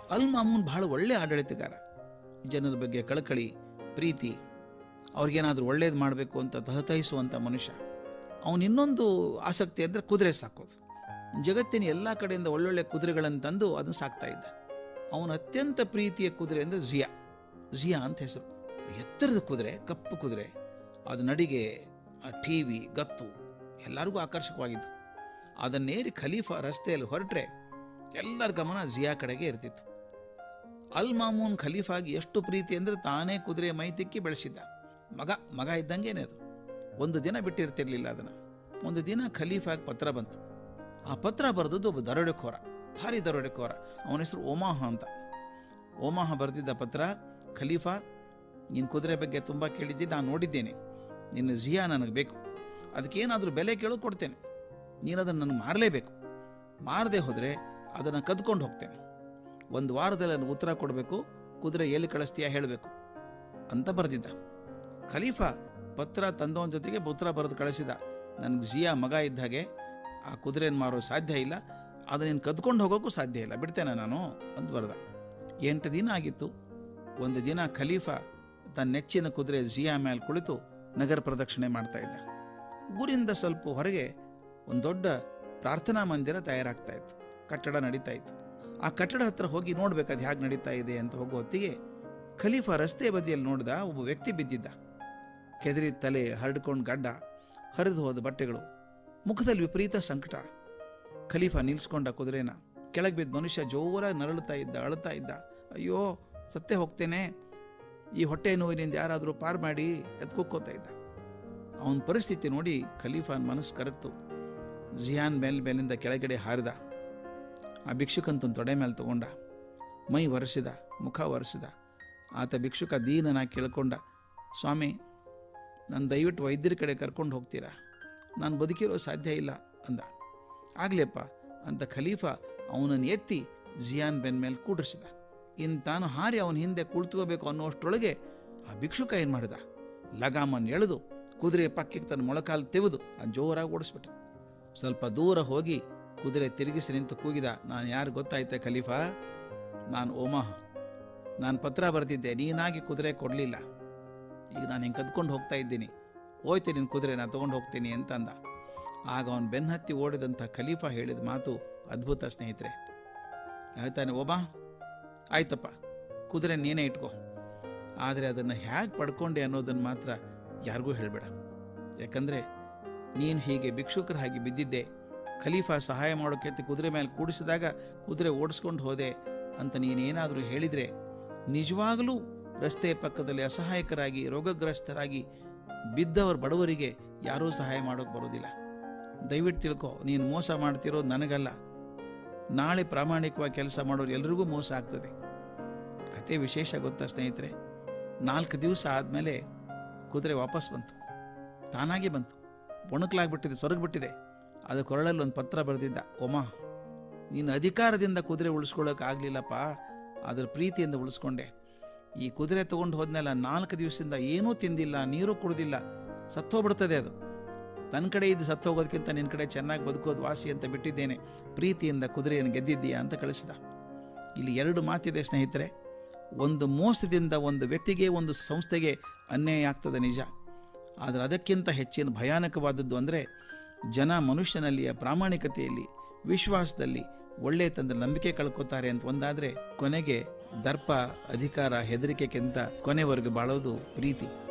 ಅಲ್ ಮಾಮೂನ್ ಬಹಳ ಒಳ್ಳೆ ಆಡಳಿತಗಾರ ಜನರ ಬಗ್ಗೆ ಕಳಕಳಿ ಪ್ರೀತಿ ಅವ್ರಿಗೇನಾದ್ರೂ ಒಳ್ಳೇದು ಮಾಡಬೇಕು ಅಂತ ತಹತಹಿಸುವಂಥ ಮನುಷ್ಯ ಅವನು ಇನ್ನೊಂದು ಆಸಕ್ತಿ ಅಂದರೆ ಕುದುರೆ ಸಾಕೋದು ಜಗತ್ತಿನ ಎಲ್ಲ ಕಡೆಯಿಂದ ಒಳ್ಳೊಳ್ಳೆ ಕುದುರೆಗಳನ್ನು ತಂದು ಅದನ್ನು ಸಾಕ್ತಾ ಇದ್ದ ಅವನ ಅತ್ಯಂತ ಪ್ರೀತಿಯ ಕುದುರೆ ಅಂದರೆ ಜಿಯಾ ಜಿಯಾ ಅಂತ ಹೆಸರು ಎತ್ತರದ ಕುದುರೆ ಕಪ್ಪು ಕುದುರೆ ಅದು ನಡಿಗೆ ಟಿ ವಿ ಗತ್ತು ಎಲ್ಲರಿಗೂ ಆಕರ್ಷಕವಾಗಿತ್ತು ಅದನ್ನೇರಿ ಖಲೀಫಾ ರಸ್ತೆಯಲ್ಲಿ ಹೊರಟ್ರೆ ಎಲ್ಲರ ಗಮನ ಜಿಯಾ ಕಡೆಗೆ ಇರ್ತಿತ್ತು ಅಲ್ ಮಾಮೂನ್ ಖಲೀಫಾಗಿ ಎಷ್ಟು ಪ್ರೀತಿ ಅಂದರೆ ತಾನೇ ಕುದುರೆ ಮೈ ತಿಕ್ಕಿ ಬೆಳೆಸಿದ್ದ ಮಗ ಮಗ ಇದ್ದಂಗೇನೆ ಅದು ಒಂದು ದಿನ ಬಿಟ್ಟಿರ್ತಿರ್ಲಿಲ್ಲ ಅದನ್ನು ಒಂದು ದಿನ ಖಲೀಫಾಗಿ ಪತ್ರ ಬಂತು ಆ ಪತ್ರ ಬರೆದದ್ದು ಒಬ್ಬ ದರೋಡೆಕೋರ ಭಾರಿ ದರೋಡೆಕೋರ ಅವನ ಹೆಸರು ಓಮಾಹ ಅಂತ ಓಮಾಹ ಬರೆದಿದ್ದ ಪತ್ರ ಖಲೀಫಾ ನಿನ್ನ ಕುದುರೆ ಬಗ್ಗೆ ತುಂಬ ಕೇಳಿದ್ದೀನಿ ನಾನು ನೋಡಿದ್ದೇನೆ ನಿನ್ನ ಜಿಯಾ ನನಗೆ ಬೇಕು ಅದಕ್ಕೇನಾದರೂ ಬೆಲೆ ಕೇಳೋ ಕೊಡ್ತೇನೆ ನೀನು ಅದನ್ನು ನನಗೆ ಮಾರಲೇಬೇಕು ಮಾರದೆ ಹೋದರೆ ಅದನ್ನು ಕದ್ಕೊಂಡು ಹೋಗ್ತೇನೆ ಒಂದು ವಾರದಲ್ಲಿ ನನಗೆ ಉತ್ತರ ಕೊಡಬೇಕು ಕುದುರೆ ಎಲ್ಲಿ ಕಳಿಸ್ತೀಯಾ ಹೇಳಬೇಕು ಅಂತ ಬರೆದಿದ್ದ ಖಲೀಫಾ ಪತ್ರ ತಂದವನ ಜೊತೆಗೆ ಉತ್ತರ ಬರೆದು ಕಳಿಸಿದ ನನಗೆ ಜಿಯಾ ಮಗ ಇದ್ದ ಹಾಗೆ ಆ ಕುದುರೆನ ಮಾರೋ ಸಾಧ್ಯ ಇಲ್ಲ ಅದು ನೀನು ಕದ್ಕೊಂಡು ಹೋಗೋಕ್ಕೂ ಸಾಧ್ಯ ಇಲ್ಲ ಬಿಡ್ತೇನೆ ನಾನು ಅಂತ ಬರೆದ ಎಂಟು ದಿನ ಆಗಿತ್ತು ಒಂದು ದಿನ ಖಲೀಫಾ ತನ್ನ ನೆಚ್ಚಿನ ಕುದುರೆ ಜಿಯಾ ಮೇಲೆ ಕುಳಿತು ನಗರ ಪ್ರದಕ್ಷಿಣೆ ಮಾಡ್ತಾ ಇದ್ದ ಊರಿಂದ ಸ್ವಲ್ಪ ಹೊರಗೆ ಒಂದು ದೊಡ್ಡ ಪ್ರಾರ್ಥನಾ ಮಂದಿರ ತಯಾರಾಗ್ತಾ ಇತ್ತು ಕಟ್ಟಡ ನಡೀತಾ ಇತ್ತು ಆ ಕಟ್ಟಡ ಹತ್ರ ಹೋಗಿ ನೋಡ್ಬೇಕು ಅದು ಹೇಗೆ ನಡೀತಾ ಇದೆ ಅಂತ ಹೋಗೋ ಹೊತ್ತಿಗೆ ಖಲೀಫಾ ರಸ್ತೆ ಬದಿಯಲ್ಲಿ ನೋಡಿದ ಒಬ್ಬ ವ್ಯಕ್ತಿ ಬಿದ್ದಿದ್ದ ಕೆದರಿ ತಲೆ ಹರಡ್ಕೊಂಡು ಗಡ್ಡ ಹರಿದು ಹೋದ ಬಟ್ಟೆಗಳು ಮುಖದಲ್ಲಿ ವಿಪರೀತ ಸಂಕಟ ಖಲೀಫಾ ನಿಲ್ಸ್ಕೊಂಡ ಕುದುರೆನ ಕೆಳಗೆ ಬಿದ್ದ ಮನುಷ್ಯ ಜೋರಾಗಿ ನರಳುತ್ತಾ ಇದ್ದ ಅಳುತ್ತಾ ಇದ್ದ ಅಯ್ಯೋ ಸತ್ತೇ ಹೋಗ್ತೇನೆ ಈ ಹೊಟ್ಟೆ ನೋವಿನಿಂದ ಯಾರಾದರೂ ಪಾರ್ ಮಾಡಿ ಎತ್ಕೊಕ್ಕೋತಾ ಇದ್ದ ಅವನ ಪರಿಸ್ಥಿತಿ ನೋಡಿ ಖಲೀಫಾನ್ ಮನಸ್ಸು ಕರಗ್ತು ಜಿಯಾನ್ ಮೇಲ್ ಮೇಲಿಂದ ಕೆಳಗಡೆ ಹಾರಿದ ಆ ಭಿಕ್ಷುಕಂತನ ತೊಡೆ ಮೇಲೆ ತಗೊಂಡ ಮೈ ಒರೆಸಿದ ಮುಖ ಒರೆಸಿದ ಆತ ಭಿಕ್ಷುಕ ದೀನನಾಗಿ ಕೇಳ್ಕೊಂಡ ಸ್ವಾಮಿ ನಾನು ದಯವಿಟ್ಟು ವೈದ್ಯರ ಕಡೆ ಕರ್ಕೊಂಡು ಹೋಗ್ತೀರಾ ನಾನು ಬದುಕಿರೋ ಸಾಧ್ಯ ಇಲ್ಲ ಅಂದ ಆಗ್ಲೇಪ್ಪ ಅಂತ ಖಲೀಫಾ ಅವನನ್ನು ಎತ್ತಿ ಜಿಯಾನ್ ಬೆನ್ ಮೇಲೆ ಕೂಡಿಸಿದ ಇನ್ನು ತಾನು ಹಾರಿ ಅವನ ಹಿಂದೆ ಕುಳಿತುಕೋಬೇಕು ಅನ್ನೋಷ್ಟರೊಳಗೆ ಆ ಭಿಕ್ಷುಕ ಏನು ಮಾಡಿದ ಲಗಾಮನ್ನು ಎಳೆದು ಕುದುರೆ ಪಕ್ಕಕ್ಕೆ ತನ್ನ ಮೊಳಕಾಲು ತೆಗೆದು ಆ ಜೋರಾಗಿ ಓಡಿಸ್ಬಿಟ್ಟ ಸ್ವಲ್ಪ ದೂರ ಹೋಗಿ ಕುದುರೆ ತಿರುಗಿಸಿ ನಿಂತು ಕೂಗಿದ ನಾನು ಯಾರು ಗೊತ್ತಾಯ್ತೆ ಖಲೀಫಾ ನಾನು ಓಮಾಹ ನಾನು ಪತ್ರ ಬರೆದಿದ್ದೆ ನೀನಾಗಿ ಕುದುರೆ ಕೊಡಲಿಲ್ಲ ಈಗ ನಾನು ಹಿಂಗೆ ಕದ್ಕೊಂಡು ಹೋಗ್ತಾ ಇದ್ದೀನಿ ಹೋಯ್ತು ನಿನ್ನ ಕುದುರೆ ನಾನು ತೊಗೊಂಡು ಹೋಗ್ತೀನಿ ಅಂತ ಅಂದ ಆಗ ಅವನು ಬೆನ್ನತ್ತಿ ಓಡಿದಂಥ ಖಲೀಫಾ ಹೇಳಿದ ಮಾತು ಅದ್ಭುತ ಸ್ನೇಹಿತರೆ ಹೇಳ್ತಾನೆ ಓಬಾ ಆಯ್ತಪ್ಪ ಕುದುರೆ ನೀನೇ ಇಟ್ಕೋ ಆದರೆ ಅದನ್ನು ಹೇಗೆ ಪಡ್ಕೊಂಡೆ ಅನ್ನೋದನ್ನು ಮಾತ್ರ ಯಾರಿಗೂ ಹೇಳಬೇಡ ಯಾಕಂದರೆ ನೀನು ಹೀಗೆ ಭಿಕ್ಷುಕರ ಹಾಗೆ ಬಿದ್ದಿದ್ದೆ ಖಲೀಫಾ ಸಹಾಯ ಮಾಡೋಕೆ ಅಂತ ಕುದುರೆ ಮೇಲೆ ಕೂಡಿಸಿದಾಗ ಕುದುರೆ ಓಡಿಸ್ಕೊಂಡು ಹೋದೆ ಅಂತ ನೀನೇನಾದರೂ ಹೇಳಿದರೆ ನಿಜವಾಗಲೂ ರಸ್ತೆ ಪಕ್ಕದಲ್ಲಿ ಅಸಹಾಯಕರಾಗಿ ರೋಗಗ್ರಸ್ತರಾಗಿ ಬಿದ್ದವರು ಬಡವರಿಗೆ ಯಾರೂ ಸಹಾಯ ಮಾಡೋಕೆ ಬರೋದಿಲ್ಲ ದಯವಿಟ್ಟು ತಿಳ್ಕೊ ನೀನು ಮೋಸ ಮಾಡ್ತಿರೋದು ನನಗಲ್ಲ ನಾಳೆ ಪ್ರಾಮಾಣಿಕವಾಗಿ ಕೆಲಸ ಮಾಡೋರು ಎಲ್ರಿಗೂ ಮೋಸ ಆಗ್ತದೆ ಕತೆ ವಿಶೇಷ ಗೊತ್ತಾ ಸ್ನೇಹಿತರೆ ನಾಲ್ಕು ದಿವಸ ಆದಮೇಲೆ ಕುದುರೆ ವಾಪಸ್ ಬಂತು ತಾನಾಗಿ ಬಂತು ಒಣಕಲಾಗ್ಬಿಟ್ಟಿದೆ ಸೊರಗ್ಬಿಟ್ಟಿದೆ ಅದು ಕೊರಳಲ್ಲಿ ಒಂದು ಪತ್ರ ಬರೆದಿದ್ದ ಒಮಾ ನೀನು ಅಧಿಕಾರದಿಂದ ಕುದುರೆ ಉಳಿಸ್ಕೊಳ್ಳೋಕೆ ಆಗಲಿಲ್ಲಪ್ಪ ಅದರ ಪ್ರೀತಿಯಿಂದ ಉಳಿಸ್ಕೊಂಡೆ ಈ ಕುದುರೆ ತಗೊಂಡು ಹೋದ್ನೆಲ್ಲ ನಾಲ್ಕು ದಿವಸದಿಂದ ಏನೂ ತಿಂದಿಲ್ಲ ನೀರು ಕುಡ್ದಿಲ್ಲ ಸತ್ತೋಗ್ಬಿಡ್ತದೆ ಅದು ನನ್ನ ಕಡೆ ಇದು ಸತ್ತೋಗೋದಕ್ಕಿಂತ ನಿನ್ನ ಕಡೆ ಚೆನ್ನಾಗಿ ಬದುಕೋದು ವಾಸಿ ಅಂತ ಬಿಟ್ಟಿದ್ದೇನೆ ಪ್ರೀತಿಯಿಂದ ಕುದುರೆಯನ್ನು ಗೆದ್ದಿದ್ದೀಯಾ ಅಂತ ಕಳಿಸಿದ ಇಲ್ಲಿ ಎರಡು ಮಾತಿದೆ ಸ್ನೇಹಿತರೆ ಒಂದು ಮೋಸದಿಂದ ಒಂದು ವ್ಯಕ್ತಿಗೆ ಒಂದು ಸಂಸ್ಥೆಗೆ ಅನ್ಯಾಯ ಆಗ್ತದೆ ನಿಜ ಆದರೆ ಅದಕ್ಕಿಂತ ಹೆಚ್ಚಿನ ಭಯಾನಕವಾದದ್ದು ಅಂದರೆ ಜನ ಮನುಷ್ಯನಲ್ಲಿಯ ಪ್ರಾಮಾಣಿಕತೆಯಲ್ಲಿ ವಿಶ್ವಾಸದಲ್ಲಿ ಒಳ್ಳೆ ತಂದ್ರೆ ನಂಬಿಕೆ ಕಳ್ಕೊತಾರೆ ಅಂತ ಒಂದಾದರೆ ಕೊನೆಗೆ ದರ್ಪ ಅಧಿಕಾರ ಹೆದರಿಕೆಗಿಂತ ಕೊನೆವರೆಗೂ ಬಾಳೋದು ಪ್ರೀತಿ